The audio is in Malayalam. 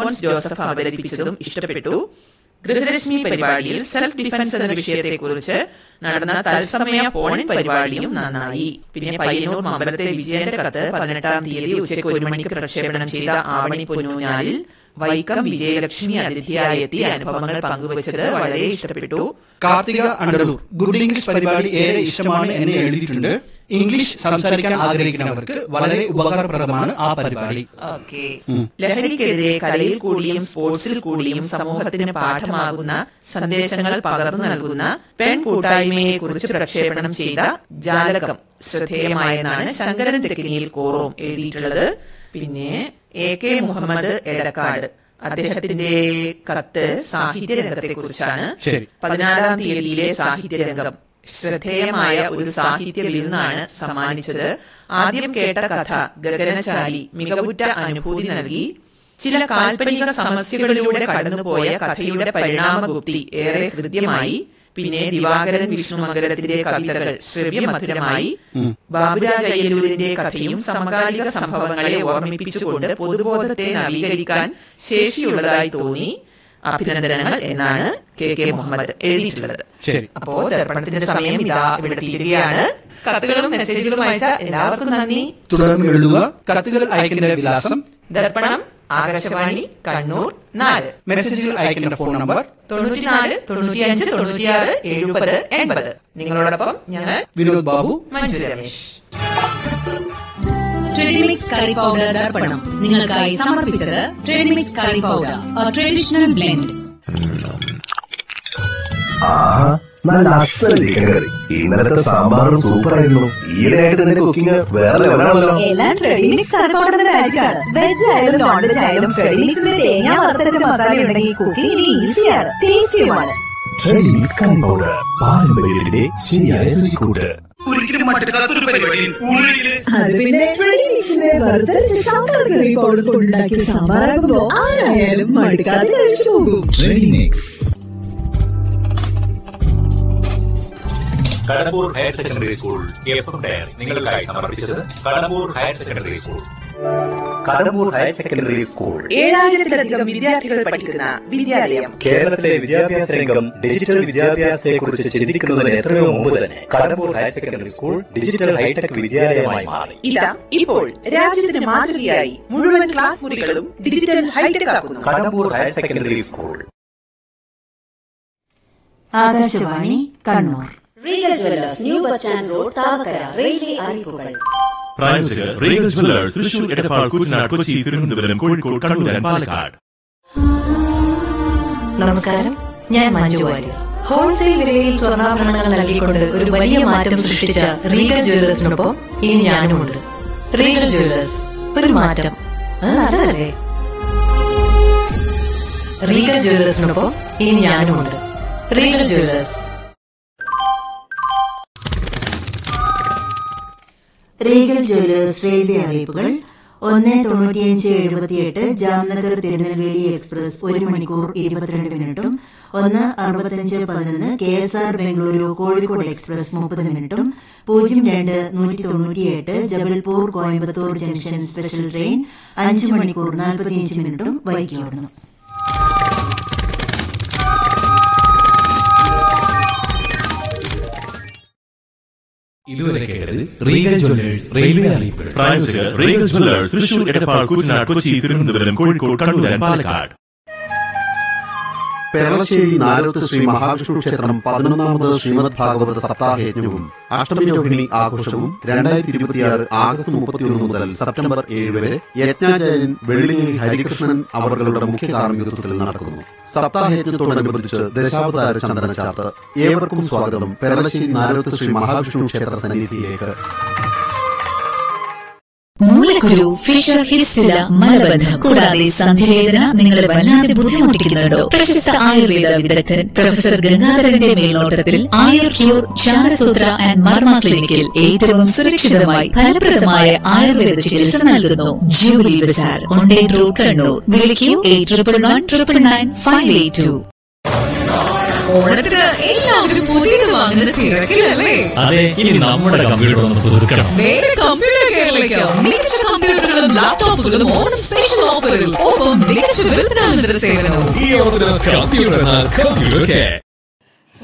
അൽഫോൺസ് ജോസഫ് അവതരിപ്പിച്ചതും ഇഷ്ടപ്പെട്ടു ഗൃഹരശ്മി പരിപാടിയിൽ സെൽഫ് ഡിഫൻസ് എന്ന വിഷയത്തെക്കുറിച്ച് നടന്ന തത്സമയ ഫോണിൻ പരിപാടിയും നന്നായി പിന്നെ പയ്യന്നൂർ മമ്പലത്തെ വിജയന്റെ കത്ത് പതിനെട്ടാം തീയതി ഉച്ചയ്ക്ക് ഒരു മണിക്ക് പ്രക്ഷേപണം ചെയ്ത ആവണി പൊന്നൂഞ്ഞാലിൽ വൈക്കം വിജയലക്ഷ്മി അതിഥിയായി എത്തി അനുഭവങ്ങൾ പങ്കുവച്ചത് വളരെ ഇഷ്ടപ്പെട്ടു കാർത്തിക അണ്ടലൂർ ഗുഡ് ഇംഗ്ലീഷ് പരിപാടി ഏറെ ഇഷ്ടമാണ് എന്നെ എഴുതിയിട്ടുണ്ട് ഇംഗ്ലീഷ് സംസാരിക്കാൻ ആഗ്രഹിക്കുന്നവർക്ക് വളരെ ഉപകാരപ്രദമാണ് ആ പരിപാടി ഓക്കെ ലഹരിക്കെതിരെ കലയിൽ കൂടിയും സ്പോർട്സിൽ കൂടിയും സമൂഹത്തിന് പാഠമാകുന്ന സന്ദേശങ്ങൾ പകർന്നു നൽകുന്ന പെൺ കൂട്ടായ്മയെ കുറിച്ച് പ്രക്ഷേപണം ചെയ്ത ജാലകം ശ്രദ്ധേയമായെന്നാണ് ശങ്കരൻ തെക്കിനിയിൽ കോറോം എഴുതിയിട്ടുള്ളത് പിന്നെ എ കെ മുഹമ്മദ് എടക്കാട് അദ്ദേഹത്തിന്റെ കത്ത് സാഹിത്യ രംഗത്തെ കുറിച്ചാണ് ശരി. പതിനാലാം തീയതിയിലെ സാഹിത്യരംഗം ശ്രദ്ധേയമായ ഒരു സാഹിത്യ വിരുന്നാണ് സമ്മാനിച്ചത് ആദ്യം കേട്ട കഥ ഗഗനചാലി മികവുറ്റ അനുഭൂതി നൽകി ചില കാൽപ്പനിക സമസ്യകളിലൂടെ കടന്നുപോയ കഥയുടെ പരിണാമഗുപ്തി ഏറെ ഹൃദ്യമായി പിന്നെ ദിവാകരൻ വിഷ്ണുമംഗലത്തിന്റെ കവിതകൾ ശ്രവ്യമധുരമായി ബാബുരാജ് അയ്യലൂരിന്റെ കഥയും സമകാലിക സംഭവങ്ങളെ ഓർമ്മിപ്പിച്ചുകൊണ്ട് പൊതുബോധത്തെ നവീകരിക്കാൻ ശേഷിയുള്ളതായി തോന്നി അഭിനന്ദനങ്ങൾ എന്നാണ് കെ കെ മുഹമ്മദ് എഴുതിയിട്ടുള്ളത് ശരി അപ്പോ ദർപ്പണത്തിന്റെ സമയം ഇതാ ഇവിടെ തീരുകയാണ് കത്തുകളും മെസ്സേജുകളും അയച്ച എല്ലാവർക്കും നന്ദി തുടർന്ന് എഴുതുക കത്തുകൾ അയക്കേണ്ട വിലാസം ദർപ്പണം ആകാശവാണി കണ്ണൂർ നാല് മെസ്സേജുകൾ അയക്കേണ്ട ഫോൺ നമ്പർ തൊണ്ണൂറ്റിനാല് തൊണ്ണൂറ്റിയഞ്ച് തൊണ്ണൂറ്റിയാറ് എഴുപത് എൺപത് നിങ്ങളോടൊപ്പം ഞങ്ങൾ വിനോദ് ബാബു മഞ്ജു രമേശ് ട്രെഡിമിക്സ് കറി പൗഡർ ദർപ്പണം നിങ്ങൾക്കായി സമർപ്പിച്ചത് Tradimix curry powder traditional blend ആഹാ നല്ല അസൽ ചിക്കൻ കറി ഇന്നലത്തെ സാമ്പാറും സൂപ്പർ ആയിരുന്നു ഈയിടെയായിട്ട് നിന്റെ കുക്കിംഗ് വേറെ ലെവലാണല്ലോ എല്ലാം ട്രെഡിമിക്സ് കറിപ്പൗഡറിന്റെ രാജ്യമാണ് വെജ് ആയാലും നോൺ വെജ് ആയാലും ട്രെഡിമിക്സിന്റെ തേങ്ങ വറുത്തരച്ച മസാല ഉണ്ടെങ്കിൽ കുക്കിംഗ് ഇനി ഈസിയാണ് ടേസ്റ്റിയുമാണ് ട്രെഡിമിക്സ് കറി പൗഡർ പാരമ്പര്യത്തിന്റെ ശരിയായ രുചിക്കൂട്ട് അത് പിന്നെ ട്രെഡിമിക്സിന്റെ വറുത്തരച്ച സാമ്പാർ കറി പൗഡർ കൊണ്ടുണ്ടാക്കിയ സാമ്പാറാകുമ്പോ ആരായാലും മടുക്കാതെ കഴിച്ചു പോകും Kadambur higher secondary school F M diary നിങ്ങൾക്കായി സമർപ്പിച്ചത് Kadambur higher secondary school Kadambur higher secondary school ഏഴായിരത്തിലധികം വിദ്യാർത്ഥികൾ പഠിക്കുന്ന വിദ്യാലയം കേരളത്തിലെ വിദ്യാഭ്യാസ രംഗം ഡിജിറ്റൽ വിദ്യാഭ്യാസത്തെക്കുറിച്ച് ചിന്തിക്കുന്നതിന് എത്രയോ മുമ്പ് തന്നെ Kadambur higher secondary school digital hi tech വിദ്യാലയമായി മാറി ഇതാ ഇപ്പോൾ രാജ്യത്തിന് മാതൃകയായി മുഴുവൻ ക്ലാസ് മുറികളും ഡിജിറ്റൽ ഹൈടെക് ആക്കുന്നു Kadambur higher secondary school Akashvani Kannur Regal jewellers new bus stand road Thavakkara railway അറിയിപ്പുകൾ പ്രായോജകർ Regal jewellers Thrissur Edappal Kuttanad Kochi Thiruvananthapuram Kozhikode Kannur and Palakkad നമസ്കാരം ഞാൻ മഞ്ജു വാര്യർ ഹോൾസെയിൽ വിലയിൽ സ്വർണ്ണാഭരണങ്ങൾ നൽകിക്കൊണ്ട് ഒരു വലിയ മാറ്റം സൃഷ്ടിച്ച റീഗൽ ജ്വല്ലേഴ്സിനൊപ്പം ഇനി ഞാനുമുണ്ട് റീഗൽ ജ്വല്ലേഴ്സ് ഒരു മാറ്റം അത് നല്ലതല്ലേ റീഗൽ ജ്വല്ലേഴ്സിനൊപ്പം ഇനി ഞാനുമുണ്ട് Regal jewellers Regal jewellers railway അറിയിപ്പുകൾ ഒന്ന് തൊണ്ണൂറ്റിയഞ്ച് എഴുപത്തിയെട്ട് ജാംനഗർ തിരുനെൽവേലി എക്സ്പ്രസ് ഒരു മണിക്കൂർ ഇരുപത്തിരണ്ട് മിനിറ്റും ഒന്ന് അറുപത്തഞ്ച് പതിനൊന്ന് K S R Bengaluru Kozhikode express മുപ്പത് മിനിറ്റും പൂജ്യം രണ്ട് നൂറ്റി തൊണ്ണൂറ്റിയെട്ട് Jabalpur Coimbatore junction special train അഞ്ച് മണിക്കൂർ നാൽപ്പത്തിയഞ്ച് മിനിറ്റും വൈകിയോടുന്നു ഇതുവരെ കേട്ടത് റീഗൽ ജ്വല്ലേഴ്സ് റെയിൽവേ അറിയിപ്പുകൾ പ്രായോജകർ Regal jewellers Thrissur Edappal Kuttanad Kochi Thiruvananthapuram Kozhikode Kannur and Palakkad Peralassery Nalothu Sri Mahavishnu ക്ഷേത്രം പതിനൊന്നാമത് ശ്രീമദ് ഭാഗവത സപ്താഹയജ്ഞവും അഷ്ടമിരോഹിണി ആഘോഷവും രണ്ടായിരത്തി ഇരുപത്തിയാറ് ആഗസ്റ്റ് മുപ്പത്തിയൊന്ന് മുതൽ സെപ്റ്റംബർ ഏഴ് വരെ യജ്ഞാചാര്യൻ വെള്ളിങ്ങിഴി ഹരികൃഷ്ണൻ അവர்களுടെ മുഖ്യ കാർമ്മികത്വത്തിൽ നടക്കുന്നു സപ്താഹയജ്ഞത്തോടനുബന്ധിച്ച് ദശാവതാര ചന്ദന ചാർത്ത് ഏവർക്കും സ്വാഗതം പെരളശ്ശേരി നാലോത്ത് ശ്രീ മഹാവിഷ്ണു ക്ഷേത്ര സന്നിധിയിലേക്ക് മൂലക്കുരു ഫിഷർ ഹിസ്റ്റില മലബന്ധം കൂടാതെ സന്ധിവേദന നിങ്ങളെ വല്ലാതെ ബുദ്ധിമുട്ടിക്കുന്നുണ്ടോ പ്രശസ്ത ആയുർവേദ വിദഗ്ധൻ പ്രൊഫസർ ഗംഗാധരന്റെ മേൽനോട്ടത്തിൽ ആയുർ ക്യൂർ ചാരസൂത്ര ആൻഡ് മർമ്മ ക്ലിനിക്കിൽ ഏറ്റവും സുരക്ഷിതമായി ഫലപ്രദമായ ആയുർവേദ ചികിത്സ നൽകുന്നു ജൂബിലി ബസാർ ഒണ്ടേ റോഡ് കണ്ണൂർ വിളിക്കൂ eight triple one triple nine five eight two ഓണത്തിന് എല്ലാവരും പുതിയത് വാങ്ങുന്ന തിരക്കിലല്ലേ അതെ ഇനി നമ്മുടെ കമ്പ്യൂട്ടർ ഒന്ന് പുതുക്കണം നേരെ കമ്പ്യൂട്ടർ കെയറിലേക്ക് മികച്ച കമ്പ്യൂട്ടറുകളും ലാപ്ടോപ്പുകളും ഓണം സ്പെഷ്യൽ ഓഫറിൽ ഒപ്പം മികച്ച വിൽപ്പനാനന്തര സേവനവും ഈ ഓണത്തിന് കമ്പ്യൂട്ടർ കമ്പ്യൂട്ടർ